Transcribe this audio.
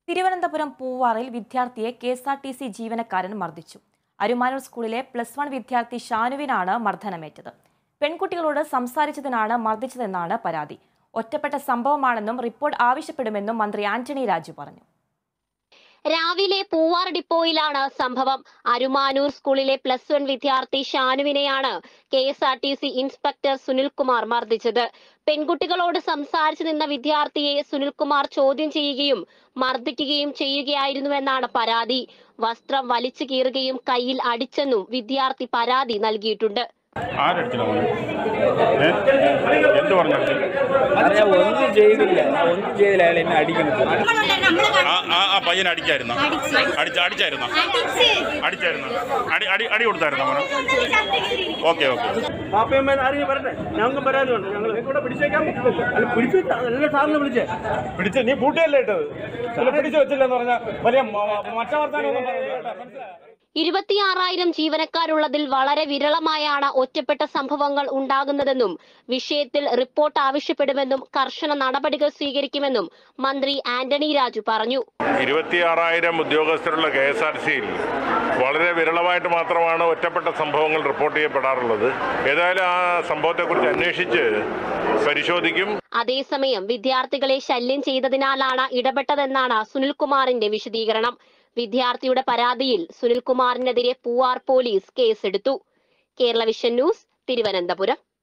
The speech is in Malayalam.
തിരുവനന്തപുരം പൂവാറിൽ വിദ്യാർത്ഥിയെ K S R T C ജീവനക്കാരൻ മർദ്ദിച്ചു അരുമാനൂർ സ്കൂളിലെ പ്ലസ് വൺ വിദ്യാർത്ഥി ഷാനുവിനാണ് മർദ്ദനമേറ്റത് പെൺകുട്ടികളോട് സംസാരിച്ചതിനാണ് മർദ്ദിച്ചതെന്നാണ് പരാതി ഒറ്റപ്പെട്ട സംഭവമാണെന്നും റിപ്പോർട്ട് ആവശ്യപ്പെടുമെന്നും മന്ത്രി ആന്റണി രാജു പറഞ്ഞു രാവിലെ പൂവാർ ഡിപ്പോയിലാണ് സംഭവം അരുമാനൂർ സ്കൂളിലെ പ്ലസ് വൺ വിദ്യാർത്ഥി ഷാനുവിനെയാണ് K S R T C inspector Sunilkumar മർദ്ദിച്ചത് പെൺകുട്ടികളോട് സംസാരിച്ചു നിന്ന വിദ്യാർത്ഥിയെ സുനിൽകുമാർ ചോദ്യം ചെയ്യുകയും മർദ്ദിക്കുകയും ചെയ്യുകയായിരുന്നുവെന്നാണ് പരാതി വസ്ത്രം വലിച്ചു കീറുകയും കയ്യിൽ അടിച്ചെന്നും വിദ്യാർത്ഥി പരാതി നൽകിയിട്ടുണ്ട് ആരടിച്ചില്ല മോനെ ഏ? എന്ത് പറഞ്ഞു അറിയാം ഒന്നും ചെയ്തില്ല ഞാൻ ഒന്നും ചെയ്തില്ല അയാൾ എന്നെ അടിക്കുന്നത് ആ ആ ആ പയ്യൻ അടിച്ചായിരുന്നോ അടിച്ച അടിച്ചായിരുന്നോ അടിച്ചായിരുന്നോ അടി അടി അടി കൊടുത്തായിരുന്നോ മോനെ ഓക്കെ ഓക്കെ പാപ്പയമ്മ ആരെങ്കിലും വരട്ടെ ഞങ്ങൾക്കും പരാതിയുണ്ട് ഞങ്ങൾ ഇവിടെ പിടിച്ചേക്കാൻ പറ്റില്ലല്ലോ അല്ല പിടിച്ചു നല്ല സാറിന് വിളിച്ചേ പിടിച്ച് നീ പൂട്ടിയല്ലേ ഇട്ടത് പിടിച്ചു വെച്ചില്ലെന്ന് പറഞ്ഞാൽ വലിയ മറ്റ വർത്താനൊന്നും മനസ്സിലായോ ഇരുപത്തിയാറായിരം ജീവനക്കാരുള്ളതിൽ വളരെ വിരളമായാണ് ഒറ്റപ്പെട്ട സംഭവങ്ങൾ ഉണ്ടാകുന്നതെന്നും വിഷയത്തിൽ റിപ്പോർട്ട് ആവശ്യപ്പെടുമെന്നും കർശന നടപടികൾ സ്വീകരിക്കുമെന്നും മന്ത്രി ആന്റണി രാജു പറഞ്ഞു ഇരുപത്തിയാറായിരം ഉദ്യോഗസ്ഥരുള്ള കെ എസ് ആർ സിയിൽ വളരെ വിരളമായിട്ട് മാത്രമാണ് ഒറ്റപ്പെട്ട സംഭവങ്ങൾ റിപ്പോർട്ട് ചെയ്യപ്പെടാറുള്ളത് ഏതായാലും ആ സംഭവത്തെക്കുറിച്ച് അന്വേഷിച്ച് പരിശോധിക്കും അതേസമയം വിദ്യാർത്ഥികളെ ശല്യം ചെയ്തതിനാലാണ് ഇടപെട്ടതെന്നാണ് സുനിൽകുമാറിന്റെ വിശദീകരണം വിദ്യാർത്ഥിയുടെ പരാതിയിൽ സുനിൽകുമാറിനെതിരെ പൂവാർ പോലീസ് കേസെടുത്തു കേരള വിഷൻ ന്യൂസ് തിരുവനന്തപുരം